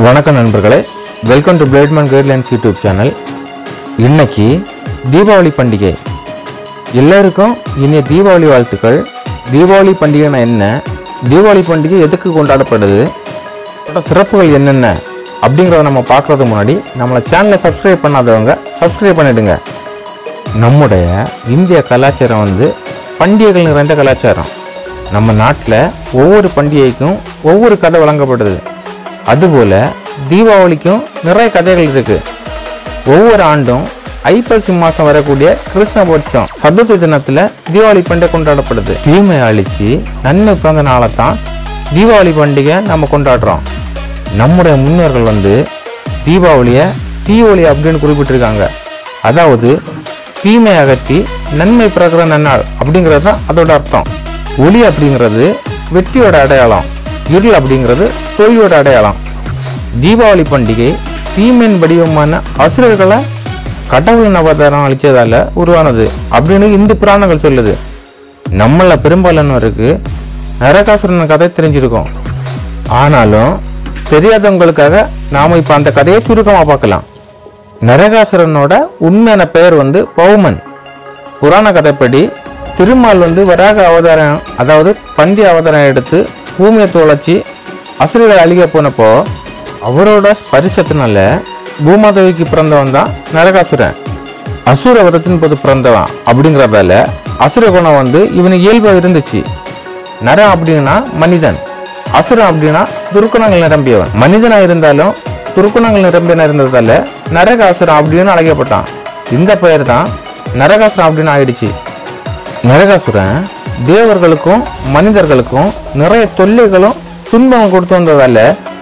வணக்கம் நண்பர்களே welcome to Blademan guidelines YouTube channel இன்னைக்கு தீபாவளி பண்டிகை எல்லாருக்கும் இனிய தீபாவளி வாழ்த்துக்கள் தீபாவளி பண்டிகைனா என்ன தீபாவளி பண்டிகை எதுக்கு கொண்டாடப்படுது அதோட சிறப்புகள் என்னென்ன அப்படிங்கிறத நம்ம பார்க்கறதுக்கு முன்னாடி நம்மளை சேனலை சப்ஸ்கிரைப் பண்ணாதவங்க சப்ஸ்கிரைப் பண்ணிடுங்க நம்முடைய இந்திய கலாச்சாரம் வந்து பண்டிகைகள் நிறைந்த கலாச்சாரம் நம்ம நாட்டில் ஒவ்வொரு பண்டிகைக்கும் ஒவ்வொரு கதை வழங்கப்படுது அதுபோல் தீபாவளிக்கும் நிறைய கதைகள் இருக்கு ஒவ்வொரு ஆண்டும் ஐப்பசி மாதம் வரக்கூடிய கிருஷ்ணபட்சம் சதுர்த்தி தினத்தில் தீபாவளி பண்டிகை கொண்டாடப்படுது தீமை அழிச்சு நன்மை பிறந்த நாளை தான் தீபாவளி பண்டிகை நம்ம கொண்டாடுறோம் நம்முடைய முன்னோர்கள் வந்து தீபாவளியை தீபாவளி அப்படின்னு குறிப்பிட்டிருக்காங்க அதாவது தீமை அகற்றி நன்மை பிறகுற நன்னாள் அப்படிங்கிறது தான் அதோட அர்த்தம் ஒளி அப்படிங்கிறது வெற்றியோட அடையாளம் இருள் அப்படிங்கிறது தோல்வியோட அடையாளம் தீபாவளி பண்டிகை தீமையின் வடிவமான அசுரர்களை கடவுளின் அவதாரம் அளித்ததால உருவானது அப்படின்னு இந்து புராணங்கள் சொல்லுது நம்மள பெரும்பாலானவருக்கு நரகாசுரன் கதை தெரிஞ்சிருக்கும் ஆனாலும் தெரியாதவங்களுக்காக நாம இப்ப அந்த கதையை சுருக்கமா பார்க்கலாம் நரகாசுரனோட உண்மையான பெயர் வந்து பௌமன் புராண கதைப்படி திருமால் வந்து வராக அவதாரம் அதாவது பந்தி அவதாரம் எடுத்து பூமியை துளைச்சி அசுரர்கள் அழிக போனப்போ அவரோட ஸ்பரிசத்தினால பூமாதேவிக்கு பிறந்தவன் தான் நரகாசுரன் அசுர வதத்தின் போது பிறந்தவன் அப்படிங்கிறதால அசுர குணம் வந்து இவனுக்கு இயல்பாக இருந்துச்சு நரம் அப்படின்னா மனிதன் அசுரன் அப்படின்னா துர்க்குணங்கள் நிரம்பியவன் மனிதனா இருந்தாலும் துர்க்குணங்கள் நிரம்பியனா இருந்ததால நரகாசுரன் அப்படின்னு அழைக்கப்பட்டான் இந்த பெயர் தான் நரகாசுரன் அப்படின்னு ஆயிடுச்சு நரகாசுரன் தேவர்களுக்கும் மனிதர்களுக்கும் நிறைய தொல்லைகளும் துன்பம் கொடுத்து வந்ததால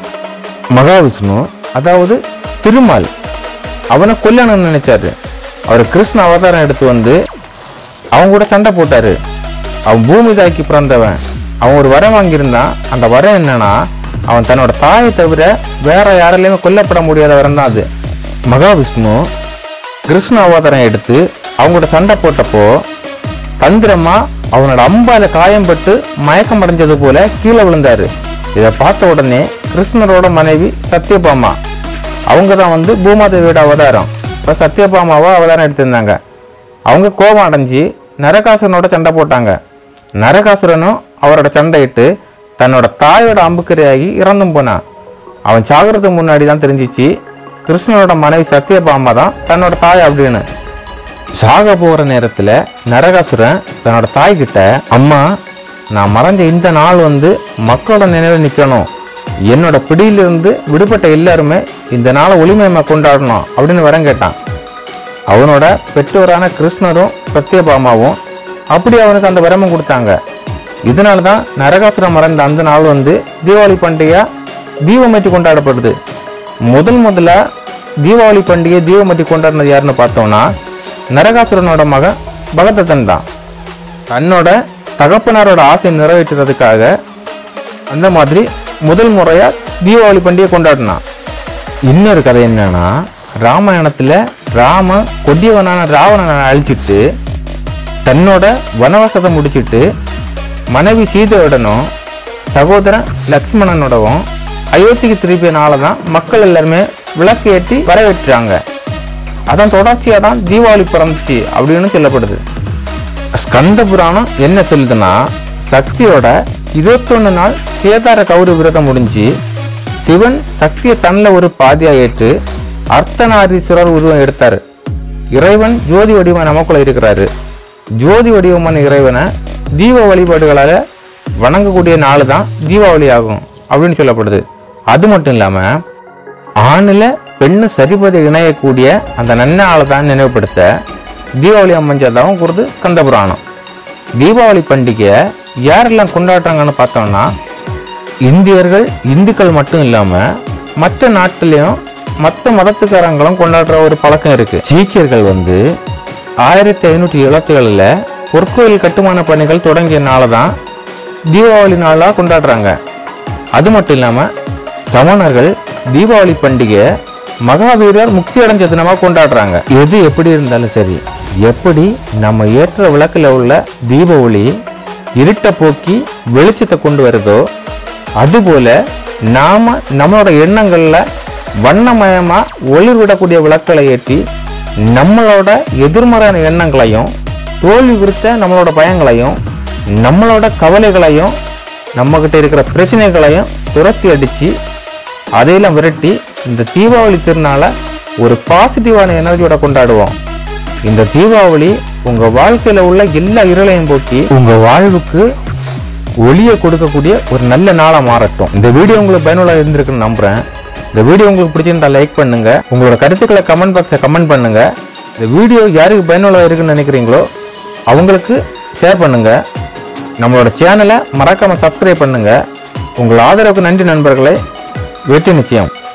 மகாவிஷ்ணு அதாவது திருமால் அவனை கொல்லணும்னு நினைச்சாரு அவர் கிருஷ்ண அவதாரம் எடுத்து வந்து அவங்க கூட சண்டை போட்டாரு அவன் பூமி தாக்கி பிறந்தவன் அவன் ஒரு வரம் வாங்கியிருந்தான் அந்த வரம் என்னன்னா அவன் தன்னோட தாயை தவிர வேற யாராலையுமே கொல்லப்பட முடியாத வரம் தான் அது மகாவிஷ்ணு கிருஷ்ண அவதாரம் எடுத்து அவங்களோட சண்டை போட்டப்போ தந்திரமா அவனோட அம்பால காயம்பட்டு மயக்கம் அடைஞ்சது போல கீழே விழுந்தாரு இதை பார்த்த உடனே கிருஷ்ணரோட மனைவி சத்யபாமா அவங்க தான் வந்து பூமாதேவியோட அவதாரம் இப்போ சத்யபாமாவா அவதாரம் எடுத்திருந்தாங்க அவங்க கோபம் அடைஞ்சு நரகாசுரனோட சண்டை போட்டாங்க நரகாசுரனும் அவரோட சண்டையிட்டு தன்னோட தாயோட அம்புக்கரையாகி இறந்தும் போனான் அவன் சாகிறதுக்கு முன்னாடி தான் தெரிஞ்சிச்சு கிருஷ்ணனோட மனைவி சத்யபாமா தான் தன்னோட தாய் அப்படின்னு சாக போகிற நேரத்தில் நரகாசுரன் தன்னோட தாய்கிட்ட அம்மா நான் மறைஞ்ச இந்த நாள் வந்து மக்களோட நினைவில் நிற்கணும் என்னோட பிடியிலிருந்து விடுபட்ட எல்லாருமே இந்த நாளை ஒளிமயமாக கொண்டாடணும் அப்படின்னு வரம் கேட்டான் அவனோட பெற்றோரான கிருஷ்ணரும் சத்யபாமாவும் அப்படி அவனுக்கு அந்த வரமும் கொடுத்தாங்க இதனால தான் நரகாசுரம் மறைந்த அந்த நாள் வந்து தீபாவளி பண்டிகை தீபமேற்றி கொண்டாடப்படுது முதல் முதல்ல தீபாவளி பண்டிகை தீபமேற்றி கொண்டாடினது யாருன்னு பார்த்தோம்னா நரகாசுரனோட மகன் பகதத்தன் தான் தன்னோட தகப்பனாரோட ஆசை நிறைவேற்றுறதுக்காக அந்த மாதிரி முதல் முறையா தீபாவளி பண்டிகை கொண்டாடினான் இன்னொரு கதை என்னன்னா ராமாயணத்துல ராம கொடியவனான ராவணனை அழிச்சிட்டு தன்னோட வனவாசத்தை முடிச்சிட்டு மனைவி சீதையுடனும் சகோதரன் லக்ஷ்மணனோடவும் அயோத்திக்கு திரும்பிய நாளை தான் மக்கள் எல்லாருமே விளக்கு ஏற்றி வரவேற்றாங்க அதன் தொடர்ச்சியாக தான் தீபாவளி பிறந்துச்சு அப்படின்னு சொல்லப்படுது ஸ்கந்த புராணம் என்ன சொல்லுதுன்னா சக்தியோட இருபத்தொன்னு நாள் கேதார கௌரி விரதம் முடிஞ்சு சிவன் சக்தியை தன்னில் ஒரு பாதியா ஏற்று அர்த்தநாரீஸ்வரர் உருவம் எடுத்தாரு இறைவன் ஜோதி வடிவம் நமக்குள்ள இருக்கிறாரு ஜோதி வடிவமான இறைவனை தீப வழிபாடுகளால வணங்கக்கூடிய நாள் தான் தீபாவளி ஆகும் அப்படின்னு சொல்லப்படுது அது மட்டும் இல்லாம ஆணில் பெண்ணு சரிபதி இணையக்கூடிய அந்த நன்னாளை தான் நினைவுபடுத்த தீபாவளி அமைஞ்சதாகவும் கூறுது ஸ்கந்த புராணம் தீபாவளி பண்டிகையை யாரெல்லாம் கொண்டாடுறாங்கன்னு பார்த்தோம்னா இந்தியர்கள் இந்துக்கள் மட்டும் இல்லாமல் மற்ற நாட்டிலையும் மற்ற மதத்துக்காரங்களும் கொண்டாடுற ஒரு பழக்கம் இருக்கு சீக்கியர்கள் வந்து ஆயிரத்தி ஐநூற்றி எழுபத்துகளில் பொற்கோயில் கட்டுமான பணிகள் தொடங்கிய நாளை தான் தீபாவளி நாளாக கொண்டாடுறாங்க அது மட்டும் இல்லாமல் சமணர்கள் தீபாவளி பண்டிகை மகாவீரர் முக்தி அடைஞ்ச தினமாக கொண்டாடுறாங்க எது எப்படி இருந்தாலும் சரி எப்படி நம்ம ஏற்ற விளக்கில் உள்ள தீப ஒளி இருட்டை போக்கி வெளிச்சத்தை கொண்டு வருதோ அதுபோல நாம நம்மளோட எண்ணங்களில் வண்ணமயமாக ஒளிர் விடக்கூடிய விளக்குகளை ஏற்றி நம்மளோட எதிர்மறையான எண்ணங்களையும் தோல்வி குறித்த நம்மளோட பயங்களையும் நம்மளோட கவலைகளையும் நம்மக்கிட்ட இருக்கிற பிரச்சனைகளையும் துரத்தி அடித்து அதையெல்லாம் விரட்டி இந்த தீபாவளி திருநாளை ஒரு பாசிட்டிவான எனர்ஜியோட கொண்டாடுவோம் இந்த தீபாவளி உங்க வாழ்க்கையில உள்ள எல்லா இருளையும் போக்கி உங்க வாழ்வுக்கு ஒளியை கொடுக்கக்கூடிய ஒரு நல்ல நாளா மாறட்டும் இந்த வீடியோ உங்களுக்கு பயனுள்ள இருந்திருக்குன்னு நம்புறேன் இந்த வீடியோ உங்களுக்கு பிடிச்சிருந்தா லைக் பண்ணுங்க உங்களோட கருத்துக்களை கமெண்ட் பாக்ஸை கமெண்ட் பண்ணுங்க இந்த வீடியோ யாருக்கு பயனுள்ள இருக்குன்னு நினைக்கிறீங்களோ அவங்களுக்கு ஷேர் பண்ணுங்க நம்மளோட சேனலை மறக்காம சப்ஸ்கிரைப் பண்ணுங்க உங்கள் ஆதரவுக்கு நன்றி நண்பர்களே வெற்றி நிச்சயம்